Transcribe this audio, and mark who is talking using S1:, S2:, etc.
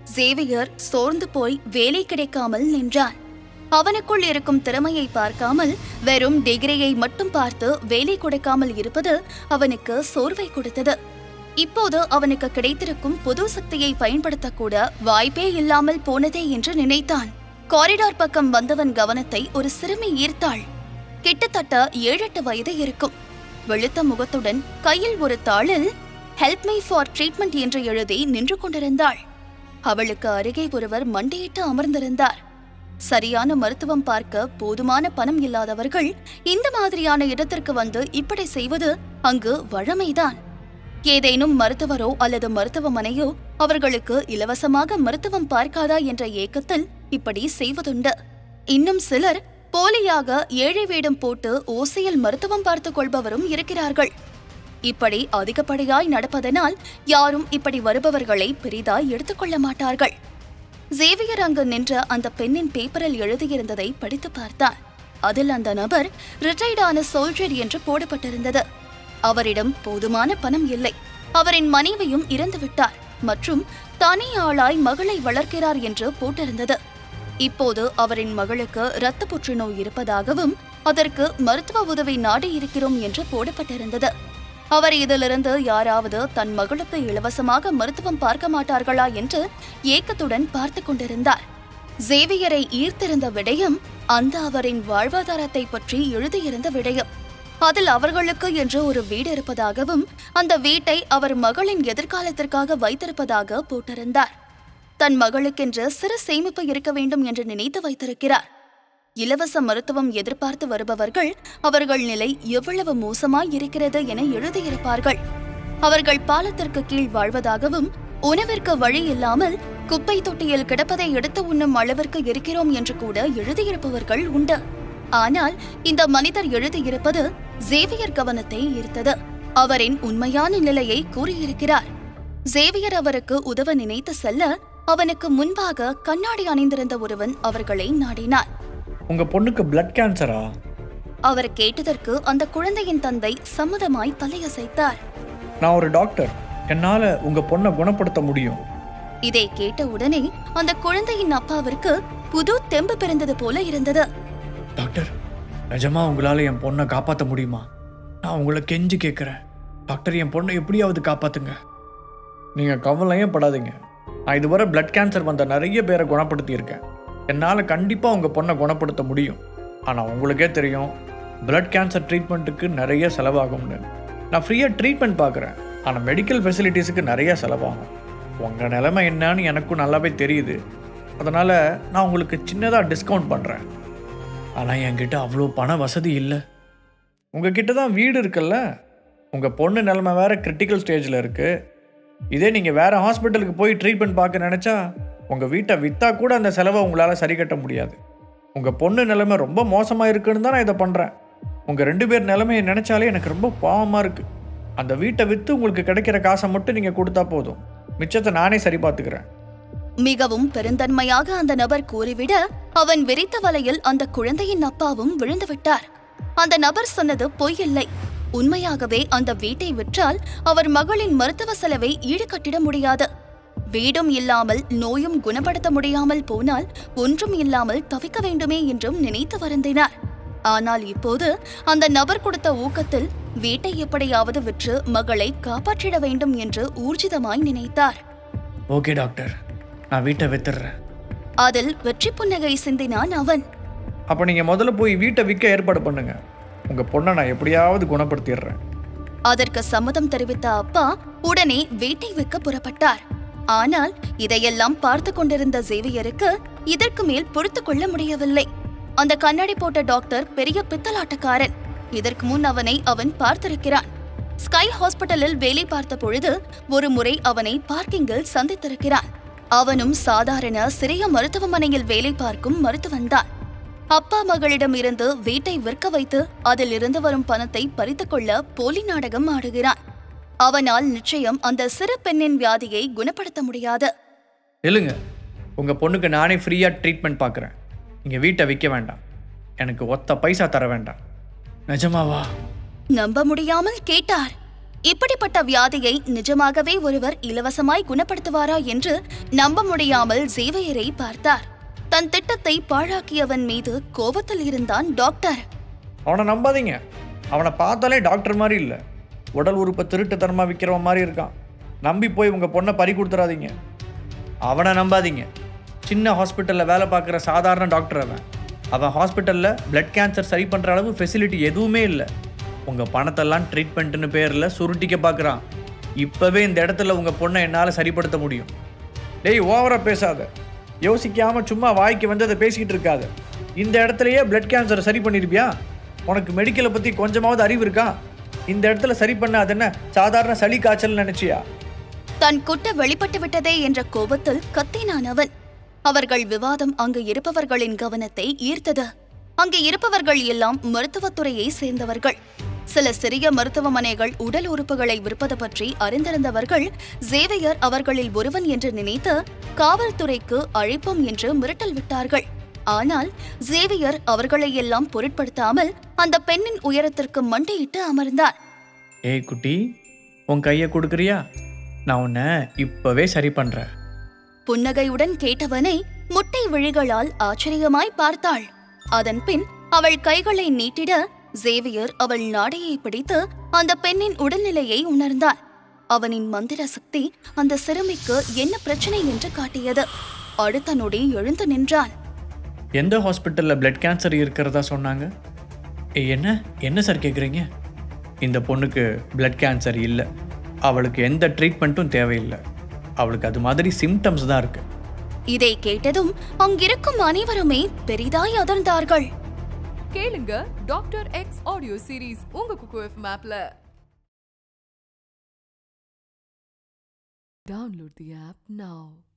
S1: Xavier சோர்ந்து போய் வேலை கிடைக்காமல் நின்றான் அவனுக்குள் இருக்கும் திறமையை பார்க்காமல் வெறும் டிகிரியை மட்டும் பார்த்து வேலை கொடுக்காமல் இருப்பது அவனுக்கு சோர்வை கொடுத்தது இப்போது அவனுக்கு கிடைத்திருக்கும் புது சக்தியை பயன்படுத்தக்கூட வாய்ப்பே இல்லாமல் போனதே என்று நினைத்தான் காரிடார் பக்கம் வந்தவன் கவனத்தை ஒரு சிறுமி ஈர்த்தாள் கிட்டத்தட்ட ஏழெட்டு வயது இருக்கும் வெளுத்த முகத்துடன் கையில் ஒரு தாளில் ஹெல்ப் மீ ஃபார் ட்ரீட்மெண்ட் என்று எழுதி நின்று கொண்டிருந்தாள் அவளுக்கு அருகே ஒருவர் மண்டியிட்டு அமர்ந்திருந்தார் சரியான மருத்துவம் பார்க்க போதுமான பணம் இல்லாதவர்கள் இந்த மாதிரியான இடத்திற்கு வந்து இப்படி செய்வது அங்கு வழமைதான் ஏதேனும் மருத்துவரோ அல்லது மருத்துவமனையோ அவர்களுக்கு இலவசமாக மருத்துவம் பார்க்காதா என்ற ஏக்கத்தில் இப்படி செய்வதுண்டு இன்னும் சிலர் போலியாக ஏழை வேடம் போட்டு ஓசையில் மருத்துவம் பார்த்துக் கொள்பவரும் இருக்கிறார்கள் இப்படி அதிகப்படியாய் நடப்பதனால் யாரும் இப்படி வருபவர்களை பெரிதாய் எடுத்துக்கொள்ள மாட்டார்கள் சேவியர் அங்கு நின்ற அந்த பெண்ணின் பேப்பரில் எழுதியிருந்ததை படித்து பார்த்தார் அதில் அந்த நபர் ரிட்டையர்டான சோல்ஜர் என்று போடப்பட்டிருந்தது அவரிடம் போதுமான பணம் இல்லை அவரின் மனைவியும் இறந்து விட்டார் மற்றும் தனி ஆளாய் மகளை வளர்க்கிறார் என்று போட்டிருந்தது இப்போது அவரின் மகளுக்கு இரத்த புற்றுநோய் இருப்பதாகவும் அதற்கு மருத்துவ உதவி நாடி இருக்கிறோம் என்று போடப்பட்டிருந்தது அவர் இதிலிருந்து யாராவது தன் மகளுக்கு இலவசமாக மருத்துவம் பார்க்க மாட்டார்களா என்று ஏக்கத்துடன் பார்த்து கொண்டிருந்தார் சேவியரை ஈர்த்திருந்த விடயம் அந்த அவரின் வாழ்வாதாரத்தை பற்றி எழுதியிருந்த விடயம் அதில் அவர்களுக்கு என்று ஒரு வீடு இருப்பதாகவும் அந்த வீட்டை அவர் மகளின் எதிர்காலத்திற்காக வைத்திருப்பதாக போட்டிருந்தார் தன் மகளுக்கென்று சிறு சேமிப்பு இருக்க வேண்டும் என்று நினைத்து வைத்திருக்கிறார் இலவச மருத்துவம் எதிர்பார்த்து வருபவர்கள் அவர்கள் நிலை எவ்வளவு மோசமாய் இருக்கிறது என எழுதியிருப்பார்கள் அவர்கள் பாலத்திற்கு கீழ் வாழ்வதாகவும் உணவிற்கு வழி இல்லாமல் குப்பை தொட்டியில் கிடப்பதை எடுத்து உண்ணும் அளவிற்கு இருக்கிறோம் என்று கூட எழுதியிருப்பவர்கள் உண்டு ஆனால் இந்த மனிதர் எழுதியிருப்பது சேவியர் கவனத்தை ஈர்த்தது அவரின் உண்மையான நிலையை கூறியிருக்கிறார் சேவியர் அவருக்கு உதவ நினைத்து செல்ல அவனுக்கு முன்பாக கண்ணாடி அணிந்திருந்த ஒருவன் அவர்களை நாடினான்
S2: உங்கள் பொண்ணுக்கு பிளட் கேன்சரா
S1: அவர் கேட்டதற்கு அந்த குழந்தையின் தந்தை சம்மதமாய் தலையசைத்தார்
S2: நான் ஒரு டாக்டர் என்னால் உங்கள் பொண்ணை குணப்படுத்த முடியும்
S1: இதை கேட்ட உடனே அந்த குழந்தையின் அப்பாவிற்கு புது தெம்பு பிறந்தது போல இருந்தது
S2: டாக்டர் நிஜமா உங்களால் என் பொண்ணை காப்பாற்ற முடியுமா நான் உங்களை கெஞ்சி கேட்குறேன் டாக்டர் என் பொண்ணை எப்படியாவது காப்பாற்றுங்க நீங்கள் கவலையே படாதீங்க நான் இதுவரை பிளட் கேன்சர் வந்த நிறைய பேரை குணப்படுத்தியிருக்கேன் என்னால் கண்டிப்பாக உங்கள் பொண்ணை குணப்படுத்த முடியும் ஆனால் உங்களுக்கே தெரியும் பிளட் கேன்சர் ட்ரீட்மெண்ட்டுக்கு நிறைய செலவாகும்னு நான் ஃப்ரீயாக ட்ரீட்மெண்ட் பார்க்குறேன் ஆனால் மெடிக்கல் ஃபெசிலிட்டிஸுக்கு நிறைய செலவாகும் உங்கள் நிலைமை என்னன்னு எனக்கும் நல்லாவே தெரியுது அதனால் நான் உங்களுக்கு சின்னதாக டிஸ்கவுண்ட் பண்ணுறேன் ஆனால் என்கிட்ட அவ்வளோ பண வசதி இல்லை உங்ககிட்ட தான் வீடு இருக்குல்ல உங்கள் பொண்ணு நிலைமை வேறு கிரிட்டிக்கல் ஸ்டேஜில் இருக்குது இதே நீங்கள் வேறு ஹாஸ்பிட்டலுக்கு போய் ட்ரீட்மெண்ட் பார்க்க நினச்சா உங்கள் வீட்டை விற்றா கூட அந்த செலவை உங்களால் சரி கட்ட முடியாது உங்கள் பொண்ணு நிலைமை ரொம்ப மோசமாக இருக்குன்னு தான் நான் இதை பண்ணுறேன் உங்கள் ரெண்டு பேர் நிலைமையை நினச்சாலே எனக்கு ரொம்ப பாவமாக இருக்குது அந்த வீட்டை விற்று உங்களுக்கு கிடைக்கிற காசை மட்டும் நீங்கள் கொடுத்தா போதும் மிச்சத்தை நானே சரி பார்த்துக்கிறேன்
S1: மிகவும் பெருந்தன்மையாக அந்த நபர் கூறிவிட அவன் விரித்த வலையில் அந்த குழந்தையின் அப்பாவும் விழுந்து விட்டார் அந்த நபர் சொன்னது பொய் இல்லை உண்மையாகவே அந்த வீட்டை விற்றால் அவர் மகளின் மருத்துவ செலவை ஈடுகட்டிட முடியாது வீடும் இல்லாமல் நோயும் குணப்படுத்த முடியாமல் போனால் ஒன்றும் இல்லாமல் தவிக்க வேண்டுமே என்றும் நினைத்து வருந்தினார் ஆனால் இப்போது அந்த நபர் கொடுத்த ஊக்கத்தில் வீட்டை எப்படியாவது விற்று மகளை காப்பாற்றிட வேண்டும் என்று ஊர்ஜிதமாய் நினைத்தார்
S2: ஓகே டாக்டர் நான் வீட்டை வித்துடுறேன்
S1: அதில் வெற்றி புன்னகை சிந்தினான் அவன்
S2: அப்போ நீங்கள் முதல்ல போய் வீட்டை விற்க ஏற்பாடு பண்ணுங்க உங்கள் பொண்ணை நான் எப்படியாவது குணப்படுத்திடுறேன்
S1: அதற்கு சம்மதம் தெரிவித்த அப்பா உடனே வீட்டை விற்க புறப்பட்டார் ஆனால் இதையெல்லாம் பார்த்து கொண்டிருந்த சேவியருக்கு இதற்கு மேல் பொறுத்து கொள்ள முடியவில்லை அந்த கண்ணாடி போட்ட டாக்டர் பெரிய பித்தலாட்டக்காரன் இதற்கு முன் அவனை அவன் பார்த்திருக்கிறான் ஸ்கை ஹாஸ்பிட்டலில் வேலை பார்த்த பொழுது ஒரு முறை அவனை பார்க்கிங்கில் சந்தித்திருக்கிறான் அவனும் சாதாரண சிறிய மருத்துவமனையில் வேலை பார்க்கும் மருத்துவன்தான் அப்பா மகளிடம் இருந்து வீட்டை விற்க வைத்து அதில் இருந்து வரும் பணத்தை பறித்துக் கொள்ள போலி நாடகம் ஆடுகிறான் அவனால் நிச்சயம் அந்த சிறு பெண்ணின் வியாதியை குணப்படுத்த முடியாது
S2: இல்லைங்க உங்கள் பொண்ணுக்கு நானே ஃப்ரீயாக ட்ரீட்மெண்ட் பார்க்குறேன் நீங்கள் வீட்டை விற்க வேண்டாம் எனக்கு ஒத்த பைசா தர வேண்டாம் நிஜமாவா
S1: நம்ப முடியாமல் கேட்டார் இப்படிப்பட்ட வியாதியை நிஜமாகவே ஒருவர் இலவசமாய் குணப்படுத்துவாரா என்று நம்ப முடியாமல் சேவையரை பார்த்தார் தன் திட்டத்தை பாழாக்கியவன் மீது கோபத்தில் இருந்தான் டாக்டர்
S2: அவனை நம்பாதீங்க அவனை பார்த்தாலே டாக்டர் மாதிரி இல்லை உடல் உறுப்பை திருட்டுத்தனமாக விற்கிறவன் மாதிரி இருக்கான் நம்பி போய் உங்கள் பொண்ணை பறி கொடுத்துறாதீங்க அவனை நம்பாதீங்க சின்ன ஹாஸ்பிட்டலில் வேலை பார்க்குற சாதாரண டாக்டர் அவன் அவன் ஹாஸ்பிட்டலில் பிளட் கேன்சர் சரி பண்ணுற அளவு ஃபெசிலிட்டி எதுவுமே இல்லை உங்கள் பணத்தெல்லாம் ட்ரீட்மெண்ட்டுன்னு பேரில் சுருட்டிக்க பார்க்குறான் இப்போவே இந்த இடத்துல உங்கள் பொண்ணை என்னால் சரிப்படுத்த முடியும் டேய் ஓவராக பேசாத யோசிக்காமல் சும்மா வாய்க்கு வந்து அதை பேசிக்கிட்டு இருக்காத இந்த இடத்துலையே பிளட் கேன்சரை சரி பண்ணியிருப்பியா உனக்கு மெடிக்கலை பற்றி கொஞ்சமாவது அறிவு இருக்கா இந்த இடத்துல சரி பண்ண அது என்ன சாதாரண சளி காய்ச்சல் நினைச்சியா
S1: தன் குட்ட வெளிப்பட்டு விட்டதே என்ற கோபத்தில் கத்தினான் அவன் அவர்கள் விவாதம் அங்கு இருப்பவர்களின் கவனத்தை ஈர்த்தது அங்கு இருப்பவர்கள் எல்லாம் மருத்துவத்துறையை சேர்ந்தவர்கள் சில சிறிய மருத்துவமனைகள் உடல் உறுப்புகளை விற்பது பற்றி அறிந்திருந்தவர்கள் சேவையர் அவர்களில் ஒருவன் என்று நினைத்து காவல்துறைக்கு அழைப்போம் என்று மிரட்டல் விட்டார்கள் ஆனால் சேவியர் அவர்களை எல்லாம் பொருட்படுத்தாமல் அந்த பெண்ணின் உயரத்திற்கு மண்டையிட்டு அமர்ந்தார்
S2: ஏய் குட்டி உன் கையை கொடுக்குறியா நான் உன்னை இப்போவே சரி பண்ணுறேன்
S1: புன்னகையுடன் கேட்டவனை முட்டை விழிகளால் ஆச்சரியமாய் பார்த்தாள் அதன் பின் அவள் கைகளை நீட்டிட சேவியர் அவள் நாடையை பிடித்து அந்த பெண்ணின் உடல்நிலையை உணர்ந்தான் அவனின் மந்திர சக்தி அந்த சிறுமிக்கு என்ன பிரச்சனை என்று காட்டியது அடுத்த நொடி எழுந்து நின்றான்
S2: எந்த ஹாஸ்பிட்டலில் பிளட் கேன்சர் இருக்கிறதா சொன்னாங்க ஏய், என்ன என்ன சார் கேட்குறீங்க இந்த பொண்ணுக்கு பிளட் கேன்சர் இல்லை அவளுக்கு எந்த ட்ரீட்மெண்ட்டும் தேவையில்லை அவளுக்கு அது மாதிரி சிம்டம்ஸ் தான் இருக்குது
S1: இதை கேட்டதும் அங்கிருக்கும் அனைவருமே பெரிதாய் அதிர்ந்தார்கள்
S3: கேளுங்க டாக்டர் எக்ஸ் ஆடியோ சீரீஸ் உங்க குக்கு எஃப் மேப்ல டவுன்லோட் தி ஆப் நவ்